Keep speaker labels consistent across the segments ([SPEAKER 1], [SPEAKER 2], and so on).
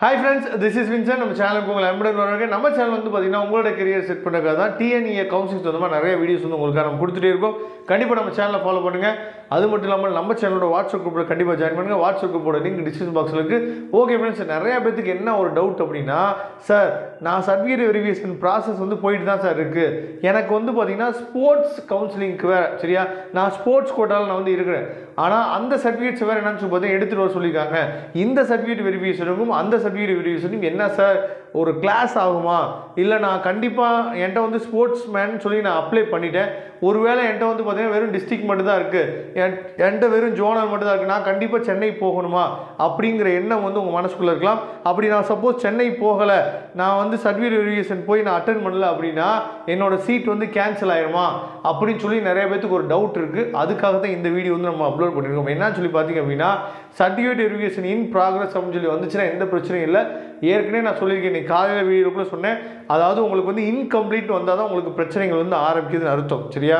[SPEAKER 1] hi friends this is Vinson நம்ம சேனலுக்கு உங்களை அன்புடன் வரவங்க நம்ம சேனல் வந்து பார்த்தீங்கன்னா உங்களோட கரியர் செட் பண்ணுறதுக்காக தான் டிஎன்இஏ கவுன்சிலிங் சொந்தமாக நிறைய வீடியோஸ் வந்து உங்களுக்கு நம்ம கொடுத்துட்டே இருக்கோம் கண்டிப்பாக நம்ம சேனலை ஃபாலோ பண்ணுங்கள் அது மட்டும் இல்லாமல் நம்ம சேனலோட வாட்ஸ்அப் குரூப்பில் கண்டிப்பாக ஜாயின் பண்ணுங்கள் வாட்ஸ்அப் குரூப்போட லிங்க் டிஸ்கிரிப்ஷன் பாக்ஸில் இருக்குது ஓகே ஃப்ரெண்ட்ஸ் நிறைய பேத்துக்கு என்ன ஒரு டவுட் அப்படின்னா சார் நான் சர்டிஃபிகேட் வெரிஃபிகேஷன் ப்ராசஸ் வந்து போயிட்டு தான் சார் இருக்குது எனக்கு வந்து பார்த்தீங்கன்னா ஸ்போர்ட்ஸ் கவுன்சிலிங்க்கு வேறு சரியா நான் ஸ்போர்ட்ஸ் கோட்டாவில் நான் வந்து இருக்கிறேன் ஆனால் அந்த சர்டிஃபிகேட்ஸ் வேறு என்னன்னு சொல்லி பார்த்தீங்கன்னா எடுத்துகிட்டு வர சொல்லியிருக்காங்க இந்த சர்டிஃபிகேட் வெரிஃபிகேஷனுக்கும் அந்த சர்டிஃபிகேட் வெரிஃபிகேஷனுக்கும் என்ன சார் ஒரு கிளாஸ் ஆகுமா இல்லை நான் கண்டிப்பாக என்கிட்ட வந்து ஸ்போர்ட்ஸ் மேன் சொல்லி நான் அப்ளை பண்ணிட்டேன் ஒருவேளை என்கிட்ட வந்து பார்த்தீங்கன்னா வெறும் டிஸ்ட்ரிக்ட் மட்டும் தான் இருக்குது என் என்கிட்ட வெறும் ஜோனல் மட்டும் தான் இருக்குது நான் கண்டிப்பாக சென்னை போகணுமா அப்படிங்கிற எண்ணம் வந்து உங்கள் மனசுக்குள்ளே இருக்கலாம் அப்படி நான் சப்போஸ் சென்னை போகலை நான் வந்து சர்டிஃபிகேட் வெரிஃபிகேஷன் போய் நான் அட்டன் பண்ணல அப்படின்னா என்னோட சீட் வந்து கேன்சல் ஆயிருமா அப்படின்னு சொல்லி நிறைய பேத்துக்கு ஒரு டவுட் இருக்குது அதுக்காக தான் இந்த வீடியோ வந்து நம்ம அப்லோட் பண்ணியிருக்கோம் என்னன்னு சொல்லி பார்த்தீங்க அப்படின்னா சர்டிஃபிகேட் வெரிஃபிகேஷன் இன் ப்ராக்ரஸ் அப்படின்னு சொல்லி வந்துச்சுன்னா எந்த பிரச்சனையும் இல்லை ஏற்கனவே நான் சொல்லியிருக்கேன் நீ காலையில் வீடியோக்குள்ளே சொன்னேன் அதாவது உங்களுக்கு வந்து இன்கம்ப்ளீட் வந்தால் தான் உங்களுக்கு பிரச்சனைகள் வந்து ஆரம்பிக்குதுன்னு அர்த்தம் சரியா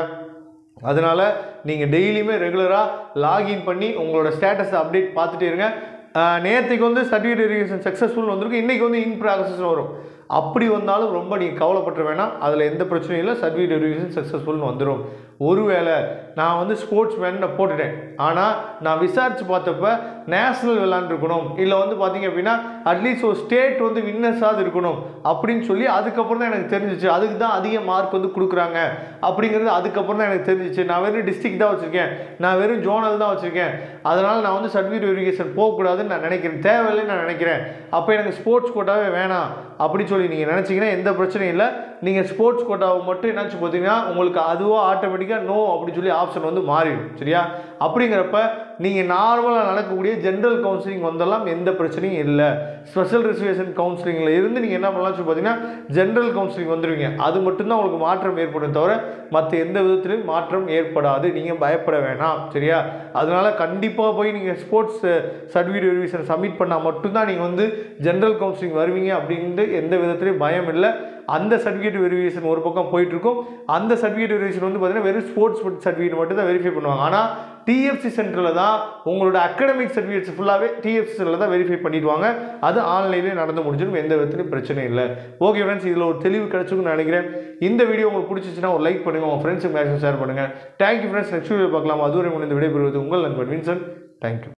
[SPEAKER 1] அதனால் நீங்கள் டெய்லியுமே ரெகுலராக லாகின் பண்ணி உங்களோட ஸ்டேட்டஸை அப்டேட் பார்த்துட்டே இருங்க ஆஹ் நேற்றுக்கு வந்து சர்டிஃபிகேட் வெரிஃபிகேஷன் சக்ஸஸ்ஃபுல் வந்திருக்கு இன்றைக்கி வந்து இன் ப்ராசஸ்னு வரும் அப்படி வந்தாலும் ரொம்ப நீங்கள் கவலைப்பட வேணாம் அதில் எந்த பிரச்சனையும் இல்லை சர்டிஃபிகேட் வெரிஃபிகேஷன் சக்ஸஸ்ஃபுல்னு வந்துடும் ஒருவேளை நான் வந்து ஸ்போர்ட்ஸ் மேன் போட்டுட்டேன் ஆனால் நான் விசாரித்து பார்த்தப்ப நேஷனல் விளாண்டுருக்கணும் இல்லை வந்து பார்த்தீங்க அப்படின்னா அட்லீஸ்ட் ஒரு ஸ்டேட் வந்து வின்னர்ஸாவது இருக்கணும் அப்படின்னு சொல்லி அதுக்கப்புறம் தான் எனக்கு தெரிஞ்சிச்சு அதுக்கு தான் அதிக மார்க் வந்து கொடுக்குறாங்க அப்படிங்கிறது அதுக்கப்புறம் தான் எனக்கு தெரிஞ்சிச்சு நான் வெறும் டிஸ்ட்ரிக்ட் தான் வச்சுருக்கேன் நான் வெறும் ஜோனல் தான் வச்சுருக்கேன் அதனால் நான் வந்து சர்டிஃபிகேட் வெரிஃபிகேஷன் போகக்கூடாதுன்னு நான் நினைக்கிறேன் தேவையில்லைன்னு நான் நினைக்கிறேன் அப்போ எனக்கு ஸ்போர்ட்ஸ் கோட்டாவே வேணாம் அப்படின்னு சொல்லி நீங்கள் நினச்சிங்கன்னா எந்த பிரச்சனையும் இல்லை நீங்கள் ஸ்போர்ட்ஸ் கோட்டாவை மட்டும் என்னாச்சு பார்த்தீங்கன்னா உங்களுக்கு அதுவாக ஆட்டோமேட்டிக்காக நோ அப்படின்னு சொல்லி ஆப்ஷன் வந்து மாறிடும் சரியா அப்படிங்கிறப்ப நீங்கள் நார்மலாக நடக்கக்கூடிய ஜென்ரல் கவுன்சிலிங் வந்தெல்லாம் எந்த பிரச்சனையும் இல்லை ஸ்பெஷல் ரிசர்வேஷன் கவுன்சிலிங்கில் இருந்து நீங்கள் என்ன பண்ணலாம் சொல்லி பார்த்தீங்கன்னா ஜென்ரல் கவுன்சிலிங் வந்துடுவீங்க அது மட்டும்தான் உங்களுக்கு மாற்றம் ஏற்படும் தவிர மற்ற எந்த விதத்திலையும் மாற்றம் ஏற்படாது நீங்கள் பயப்பட வேணாம் சரியா அதனால் கண்டிப்பாக போய் நீங்கள் ஸ்போர்ட்ஸ் சர்டிஃபிகேட் வெரிஃபிகேஷன் சப்மிட் பண்ணால் மட்டும்தான் நீங்கள் வந்து ஜென்ரல் கவுன்சிலிங் வருவீங்க அப்படின்ட்டு எந்த விதத்துலையும் பயம் இல்லை அந்த சர்டிஃபிகேட் வெரிஃபிகேஷன் ஒரு பக்கம் போயிட்டு இருக்கும் அந்த சர்டிஃபிகேட் வெரிஃபிகேஷன் வந்து பார்த்தீங்கன்னா வெறும் ஸ்போர்ட்ஸ் சர்டிஃபிகேட் மட்டும் தான் வெரிஃபை பண்ணுவாங்க ஆனால் டிஎஃப்சி சென்டரில் தான் உங்களோட அகடமிக் சர்டிஃபிகேட்ஸ் ஃபுல்லாகவே டிஎஃப்சி சென்டரில் தான் வெரிஃபை பண்ணிடுவாங்க அது ஆன்லைன்லேயே நடந்து முடிஞ்சிடும் எந்த விதத்துலையும் பிரச்சனை இல்லை ஓகே ஃப்ரெண்ட்ஸ் இதில் ஒரு தெளிவு கிடச்சிருக்குன்னு நினைக்கிறேன் இந்த வீடியோ உங்களுக்கு பிடிச்சிச்சுன்னா ஒரு லைக் பண்ணுங்கள் உங்கள் ஃப்ரெண்ட்ஸுக்கு மேக்ஸிமம் ஷேர் பண்ணுங்கள் தேங்க்யூ ஃப்ரெண்ட்ஸ் நெக்ஸ்ட் வீடியோ பார்க்கலாம் அதுவரை இந்த விடைபெறுவது உங்கள் நண்பன் வின்சன் தேங்க்யூ